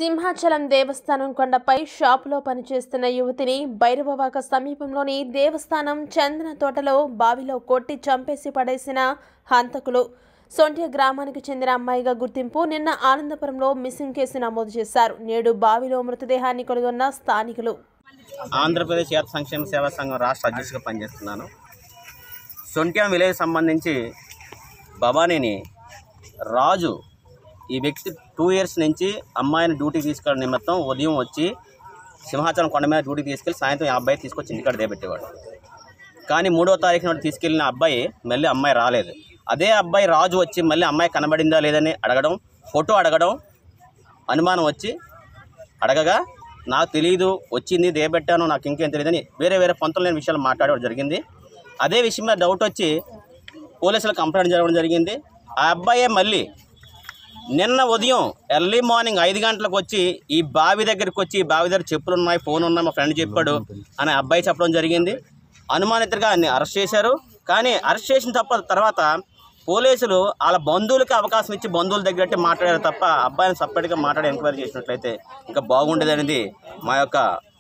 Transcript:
సింహాచలం దేవస్థానం కొండపై షాపులో పనిచేస్తున్న యువతిని భైరవవాక సమీపంలోని దేవస్థానం చందన తోటలో బావిలో కొట్టి చంపేసి పడేసిన హంతకులు సొంట్య గ్రామానికి చెందిన అమ్మాయిగా గుర్తింపు నిన్న ఆనందపురంలో మిస్సింగ్ కేసు నమోదు చేశారు నేడు బావిలో మృతదేహాన్ని కనుగొన్న స్థానికులు ఆంధ్రప్రదేశ్ యాత్ర సంక్షేమ సేవా సంఘం రాష్ట్ర అధ్యక్షుడిగా పనిచేస్తున్నాను సొంట్యాం విలేజ్ సంబంధించి భవానీని రాజు ఈ వ్యక్తి టూ ఇయర్స్ నుంచి అమ్మాయిని డ్యూటీకి తీసుకెళ్ళిన నిమిత్తం ఉదయం వచ్చి సింహాచలం కొండ మీద డ్యూటీకి తీసుకెళ్ళి సాయంత్రం ఆ అబ్బాయి తీసుకొచ్చి ఇంటికాడ దేబెట్టేవాడు కానీ మూడో తారీఖు నాడు తీసుకెళ్ళిన అబ్బాయి మళ్ళీ అమ్మాయి రాలేదు అదే అబ్బాయి రాజు వచ్చి మళ్ళీ అమ్మాయి కనబడిందా లేదని అడగడం ఫోటో అడగడం అనుమానం వచ్చి అడగగా నాకు తెలియదు వచ్చింది దేబెట్టాను నాకు ఇంకేం తెలియదని వేరే వేరే పంతులు లేని విషయాలు మాట్లాడడం జరిగింది అదే విషయం మీద డౌట్ వచ్చి పోలీసులకు కంప్లైంట్ జరగడం జరిగింది ఆ అబ్బాయే మళ్ళీ నిన్న ఉదయం ఎర్లీ మార్నింగ్ ఐదు గంటలకు వచ్చి ఈ బావి దగ్గరికి వచ్చి ఈ బావి దగ్గర చెప్పులు ఉన్నాయి ఫోన్ ఉన్నాయి మా ఫ్రెండ్ చెప్పాడు అని ఆ అబ్బాయి చెప్పడం జరిగింది అనుమానితుడిగా అన్ని అరెస్ట్ చేశారు కానీ అరెస్ట్ చేసిన తప్ప తర్వాత పోలీసులు వాళ్ళ బంధువులకి అవకాశం ఇచ్చి బంధువుల దగ్గర మాట్లాడారు తప్ప అబ్బాయిని సపరేట్గా మాట్లాడి ఎంక్వైరీ చేసినట్లయితే ఇంకా బాగుండేది అనేది మా యొక్క